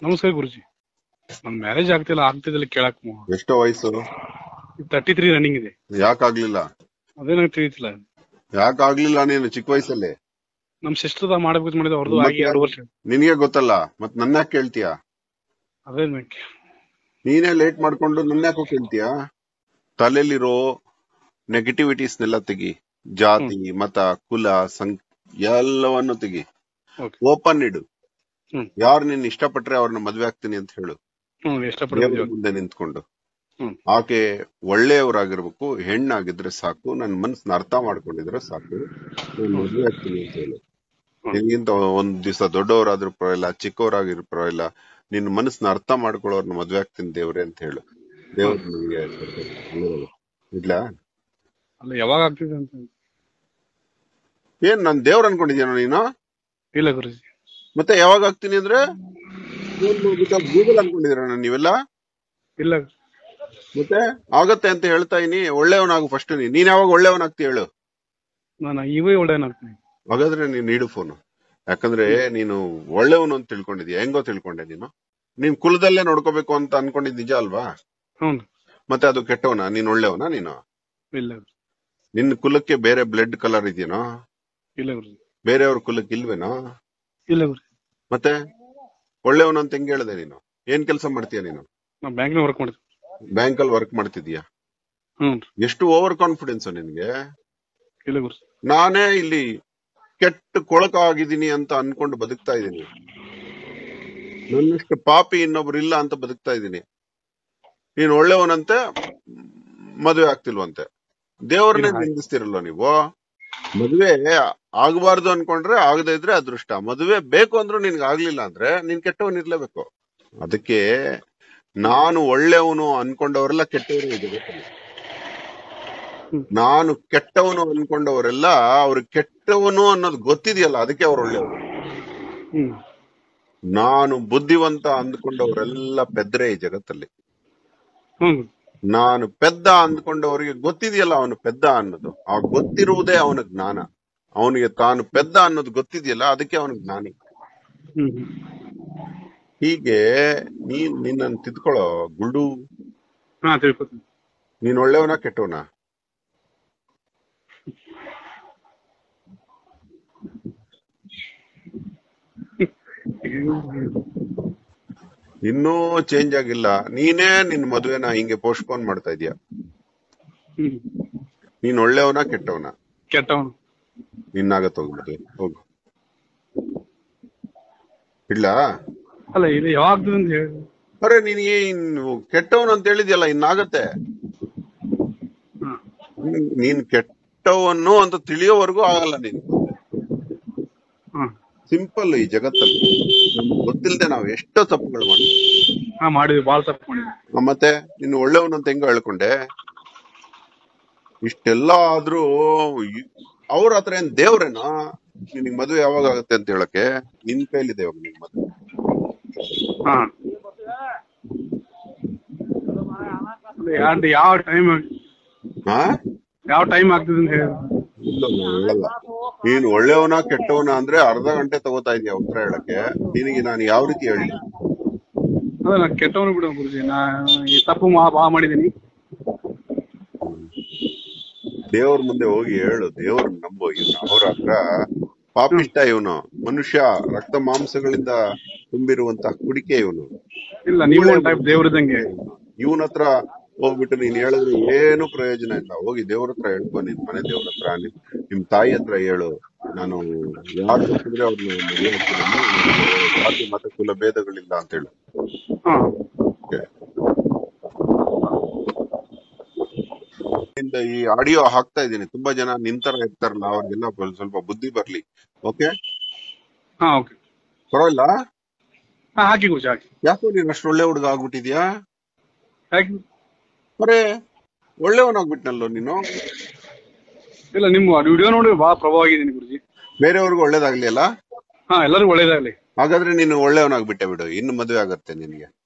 ನಮಸ್ಕಾರ ಗುರುಜಿ ನಮ್ ಮ್ಯಾರೇಜ್ ಆಗ್ತಿಲ್ಲ ಆಗ್ತಿದ್ದಿಲ್ಲ ಕೇಳಕ್ ಎಷ್ಟೋ ವಯಸ್ಸು ತರ್ಟಿ ತ್ರೀ ರನ್ನಿಂಗ್ ಇದೆ ಯಾಕಾಗ್ಲಿಲ್ಲ ಅದೇ ನಂಗೆ ತಿಳಿತಿಲ್ಲ ಯಾಕಾಗ್ಲಿಲ್ಲ ನೀನು ಚಿಕ್ಕ ವಯಸ್ಸಲ್ಲಿ ನಮ್ ಸಿಸ್ಟರ್ ಮಾಡ್ಬೇಕು ಮಾಡಿದ ಅವ್ರದ್ದು ಆಗಿ ಮತ್ತೆ? ಎರಡು ವರ್ಷ ನಿನಗೆ ಗೊತ್ತಲ್ಲ ಮತ್ ನನ್ನ ಯಾಕೆ ಕೇಳ್ತೀಯ ಅದೇ ನಂಗೆ ನೀನೇ ಲೇಟ್ ಮಾಡ್ಕೊಂಡು ನನ್ನ ಯಾಕೋ ಕೇಳ್ತೀಯ ತಲೆಯಲ್ಲಿರೋ ನೆಗೆಟಿವಿಟೀಸ್ನೆಲ್ಲ ತೆಗಿ ಜಾತಿ ಮತ ಕುಲ ಸಂ ಎಲ್ಲವನ್ನು ತೆಗಿ Okay. ಓಪನ್ ಇಡು ಹ್ಮ್. ಯಾರು ನಿನ್ ಇಷ್ಟಪಟ್ರೆ ಅವ್ರನ್ನ ಮದ್ವೆ ಆಗ್ತೀನಿ ಅಂತ ಹೇಳು ಹ್ಮ್ ದೇವ್ರ ಇಷ್ಟಪಡ್ತೀವಿ ಮುಂದೆ ನಿಂತ್ಕೊಂಡು ಹ್ಮ್. ಆಕೆ ಒಳ್ಳೆಯವರಾಗಿರ್ಬೇಕು ಹೆಣ್ಣಾಗಿದ್ರೆ ಸಾಕು ನನ್ ಮನ್ಸನ್ನ ಅರ್ಥ ಮಾಡ್ಕೊಂಡಿದ್ರೆ ಸಾಕು ನಾನು ಮದ್ವೆ ಆಗ್ತೀನಿ ಅಂತ ಹೇಳು ಹ್ಮ್. ನಿನ್ಗಿಂತ ಒಂದ್ ದಿವಸ ದೊಡ್ಡವರಾದ್ರೂ ಪರವಾಗಿಲ್ಲ ಚಿಕ್ಕವರಾಗಿರೋ ಪರವಾಗಿಲ್ಲ ನಿನ್ ಮನಸ್ಸನ್ನ ಅರ್ಥ ಮಾಡ್ಕೊಳ್ಳೋರ್ನ ಮದ್ವೆ ಆಗ್ತೀನಿ ದೇವ್ರೆ ಅಂತ ಹೇಳು ದೇವ್ರ ನಿಮ್ಗೆ ಇಡ್ಲಾ ಅಲ್ಲ ಯಾವಾಗ ಆಗ್ತಿದೆ ಅಂತ ಏನ್ ನಾನ್ ದೇವ್ರ ಅನ್ಕೊಂಡಿದ್ಯಾನೋ ನೀನು ಇಲ್ಲ ಗುರುಜಿ ಮತ್ತೆ ಯಾವಾಗ ಆಗ್ತೀನಿ ಅಂದ್ರೆ ಗೂಗಲ್ ಅನ್ಕೊಂಡಿದ್ರ ನೀವೆಲ್ಲ ಇಲ್ಲ ಮತ್ತೆ ಆಗತ್ತೆ ಅಂತ ಹೇಳ್ತಾ ಇದೀನಿ ಒಳ್ಳೆಯವನಾಗು ಫಸ್ಟ್ ನೀನ್ ನೀನ್ ಯಾವಾಗ ಒಳ್ಳೆಯವನಾಗ್ತಿ ಹೇಳು ನಾನು ಇವೇ ಒಳ್ಳೆಯನಾಗ್ತೀನಿ ಹಾಗಾದ್ರೆ ನೀನ್ ನೀಡು ಫೋನ್ ಯಾಕಂದ್ರೆ ನೀನು ಒಳ್ಳೆಯವನು ಅಂತ ತಿಳ್ಕೊಂಡಿದ್ಯಾ ಹೆಂಗೋ ತಿಳ್ಕೊಂಡೆ ನೀನು ನೀನ್ ಕುಲದಲ್ಲೇ ನೋಡ್ಕೋಬೇಕು ಅಂತ ಅನ್ಕೊಂಡಿದ್ ನಿಜ ಅಲ್ವಾ ಹ್ಞೂ ಮತ್ತೆ ಅದು ಕೆಟ್ಟವನ ನೀನ್ ಒಳ್ಳೆಯವನ ನೀನು ಇಲ್ಲ ನಿನ್ ಕುಲಕ್ಕೆ ಬೇರೆ ಬ್ಲಡ್ ಕಲರ್ ಇದೆಯೇನೋ ಇಲ್ಲ ಗುರುಜಿ ಬೇರೆಯವ್ರ ಕುಲಕ್ಕೆ ಇಲ್ವೇನೋ ಇಲ್ಲ ಗುರುಜಿ ಮತ್ತೆ ಒಳ್ಳೆಯವನು ಅಂತ ಹೆಂಗ್ ಹೇಳ್ದೆ ನೀನು ಏನ್ ಕೆಲಸ ಮಾಡ್ತೀಯ ನೀನು ನಾ ಬ್ಯಾಂಕ್ನ ವರ್ಕ್ ಮಾಡ್ತೀವಿ ಬ್ಯಾಂಕ್ ಅಲ್ಲಿ ವರ್ಕ್ ಮಾಡ್ತಿದ್ಯಾ ಹ್ಞೂ ಎಷ್ಟು ಓವರ್ ಕಾನ್ಫಿಡೆನ್ಸ್ ನಿನ್ಗೆ ಇಲ್ಲ ಗುರುಜಿ ನಾನೇ ಇಲ್ಲಿ ಕೆಟ್ಟ ಕೊಳಕ ಆಗಿದ್ದೀನಿ ಅಂತ ಅನ್ಕೊಂಡು ಬದುಕ್ತಾ ಇದ್ದೀನಿ ನನ್ನಷ್ಟು ಪಾಪಿ ಇನ್ನೊಬ್ರು ಇಲ್ಲ ಅಂತ ಬದುಕ್ತಾ ಇದ್ದೀನಿ ನೀನ್ ಒಳ್ಳೆಯವನಂತೆ ಮದುವೆ ಆಗ್ತಿಲ್ವಂತೆ ದೇವ್ರನ್ನೇ ಇಲ್ಲ. ನಿಂದಿಸ್ತಿರಲ್ವ ನೀವು ಮದುವೆ ಆಗಬಾರ್ದು ಅನ್ಕೊಂಡ್ರೆ ಆಗದೇ ಇದ್ರೆ ಅದೃಷ್ಟ ಮದುವೆ ಬೇಕು ಅಂದ್ರೂ ನಿನ್ಗೆ ಆಗ್ಲಿಲ್ಲ ಅಂದ್ರೆ ನೀನ್ ಕೆಟ್ಟವನ್ ಇರ್ಲೇಬೇಕು ಅದಕ್ಕೆ ನಾನು ಒಳ್ಳೆಯವನು ಅನ್ಕೊಂಡವರೆಲ್ಲ ಕೆಟ್ಟವರು ಈ ಜಗತ್ತಲ್ಲಿ ಹ್ಮ್. ನಾನು ಕೆಟ್ಟವನು ಅನ್ಕೊಂಡವರೆಲ್ಲ ಅವ್ರಿಗೆ ಕೆಟ್ಟವನು ಅನ್ನೋದು ಗೊತ್ತಿದೆಯಲ್ಲ ಅದಕ್ಕೆ ಅವ್ರು ಒಳ್ಳೆಯವರು ಹ್ಮ್ ನಾನು ಬುದ್ಧಿವಂತ ಅಂದ್ಕೊಂಡವರೆಲ್ಲ ಪೆದ್ರೆ ಈ ಜಗತ್ತಲ್ಲಿ ಹ್ಞೂ ನಾನು ಪೆದ್ದ ಅಂದ್ಕೊಂಡವರಿಗೆ ಗೊತ್ತಿದೆಯಲ್ಲ ಅವನು ಪೆದ್ದ ಅನ್ನೋದು ಆ ಗೊತ್ತಿರುವುದೇ ಅವನ ಜ್ಞಾನ ಅವನಿಗೆ ತಾನು ಪೆದ್ದ ಅನ್ನೋದು ಗೊತ್ತಿದೆಯಲ್ಲ ಅದಕ್ಕೆ ಅವನ ಜ್ಞಾನಿ ಹ್ಞೂ ಹೀಗೆ ನೀನ್ ನಿನ್ನನ್ನು ತಿದ್ಕೊಳ್ಳೋ ಗುಲ್ಡು ಹಾ ತಿಳ್ಕೊತೀನಿ ನೀನ್ ಒಳ್ಳೆಯವನ ಕೆಟ್ಟವನ ಇನ್ನೂ ಚೇಂಜ್ ಆಗಿಲ್ಲ ನೀನೇ ನಿನ್ ಮದುವೆನ ಹಿಂಗೆ ಪೋಸ್ಟ್ಪೋನ್ ಮಾಡ್ತಾ ಇದೀಯ ಹ್ಮ್ ನೀನ್ ಒಳ್ಳೆಯವನ ಕೆಟ್ಟವನ ಕೆಟ್ಟವನು ನಿನ್ನಾಗತ್ ಹೋಗು ಮದುವೆ ಹೋಗು ಇಡ್ಲಾ ಅಲ್ಲ ಇದು ಯಾವಾಗ ಆಗ್ತದೆ ಅಂತ ಹೇಳಿ ಅರೆ ನೀನ್ ಏನ್ ಕೆಟ್ಟವನು ಅಂತ ಹೇಳಿದ್ಯಲ್ಲ ಇನ್ನಾಗತ್ತೆ ಹಾ ನೀನ್- ನೀನ್ ಕೆಟ್ಟವನು ಅಂತ ತಿಳಿಯೋವರೆಗೂ ಆಗಲ್ಲ ನೀನು ಹಾ ಸಿಂಪಲ್ ಈ ಜಗತ್ತಲ್ಲಿ ನಮ್ಗೆ ಗೊತ್ತಿಲ್ಲದೆ ನಾವು ಎಷ್ಟೋ ತಪ್ಪುಗಳು ಮಾಡ್ತೀವಿ ಹಾ ಮಾಡಿದ್ವಿ ಬಾಳ ತಪ್ಪು ಮಾಡಿದ್ವಿ ಆ, ಮತ್ತೆ ನೀನು ಒಳ್ಳೆಯವನು ಅಂತ ಹೆಂಗ ಹೇಳ್ಕೊಂಡೆ ಇಷ್ಟೆಲ್ಲ ಆದ್ರೂ ಇ- ಅವ್ರ ಹತ್ರ ಏನ್ ದೇವ್ರೇನಾ ನಿನಗ್ ಮದುವೆ ಯಾವಾಗ ಆಗತ್ತೆ ಅಂತ ಹೇಳಕ್ಕೆ ನಿನ್ ಕೈಲಿದೆ ಇವಾಗ ನಿನ್ ಮದುವೆ ಹಾ ಅಂದ್ರೆ ಯಾವ ಟೈಮ್ ಹಾ ಯಾವ ಟೈಮ್ ಆಗ್ತದೆ ಅಂತ ಹೇಳಿ ಇಲ್ಲ ನಾನು ಹೇಳಲ್ಲ ನೀನ್ ಒಳ್ಳೆಯವನ ಕೆಟ್ಟವನ ಅಂದ್ರೆ ಅರ್ಧ ಗಂಟೆ ತಗೋತಾ ಇದೀಯ ಉತ್ತರ ಹೇಳಕ್ಕೆ ನಿನಗೆ ನಾನು ಯಾವ ರೀತಿ ಹೇಳಿ ಅದ ನಾ ಕೆಟ್ಟವನು ಬಿಡು ಗುರುಜಿ ನಾ ಈ ತಪ್ಪು ಮಾ- ಬಾ ಮಾಡಿದೀನಿ ದೇವ್ರ ಮುಂದೆ ಹೋಗಿ ಹೇಳು ದೇವ್ರ ನಂಬು ಇವ್ನು ಅವ್ರ ಹತ್ರ ಪಾಪಿಷ್ಟ ಇವನು ಮನುಷ್ಯ ರಕ್ತ ಮಾಂಸಗಳಿಂದ ತುಂಬಿರುವಂತ ಕುಡಿಕೆ ಇವನು ಇಲ್ಲ ನೀವು ಒಂದ್ ಟೈಪ್ ದೇವ್ರದಂಗೆ ಇವನ ಹತ್ರ ಹೋಗ್ಬಿಟ್ಟು ನೀನ್ ಹೇಳಿದ್ರೆ ಏನು ಪ್ರಯೋಜನ ಇಲ್ಲ ಹೋಗಿ ದೇವ್ರ ಹತ್ರ ಹೇಳ್ಕೊ ನಿನ್ ಮನೆ ದೇವ್ರ ಹತ್ರ ನಿಮ್ ನಿಮ್ ತಾಯಿ ಹತ್ರ ಹೇಳು ನಾನು ಯಾರು ಸಿಕ್ಕಿದ್ರೆ ಅವ್ರನ್ನ ಮದುವೆ ಆಗ್ತೀನಿ ಜಾತಿ ಮತ ಕುಲ ಭೇದಗಳಿಲ್ಲ ಅಂತ ಹೇಳು ಹಾ ಇಂದ ಈ ಆಡಿಯೋ ಹಾಕ್ತಾ ಇದ್ದೀನಿ ತುಂಬಾ ಜನ ನಿಂತರ ಇರ್ತಾರಲ್ಲ ಅವ್ರಿಗೆಲ್ಲ ಒಂದ್ ಸ್ವಲ್ಪ ಬುದ್ಧಿ ಬರ್ಲಿ ಓಕೆ ಹಾ ಓಕೆ ಪರವಾಗಿಲ್ಲ ಹಾ ಹಾಕಿ ಗುರುಜಿ ಹಾಕಿ ಯಾಕೋ ನೀನ್ ಅಷ್ಟು ಒಳ್ಳೆ ಹುಡುಗ ಆಗ್ಬಿಟ್ಟಿದ್ಯಾ ಹಾಕಿ ಅರೆ ಒಳ್ಳೆಯವನಾಗ್ಬಿಟ್ನಲ್ಲೋ ನೀನು ಇಲ್ಲ ನಿಮ್ಮ ವಿಡಿಯೋ ನೋಡಿ ಬಹಳ ಪ್ರಭಾವ ಆಗಿದ್ದೀನಿ ಗುರುಜಿ ಬೇರೆಯವ್ರಿಗೂ ಒಳ್ಳೇದಾಗ್ಲಿ ಅಲ್ಲ ಹಾ ಎಲ್ಲರಿಗೂ ಒಳ್ಳೇದಾಗ್ಲಿ ಹಾಗಾದ್ರೆ ನೀನು ಒಳ್ಳೆಯವನಾಗ್ಬಿಟ್ಟೆ ಬಿಡು ಇನ್ನು ಮದುವೆ ಆಗತ್ತೆ ನಿನ್ಗೆ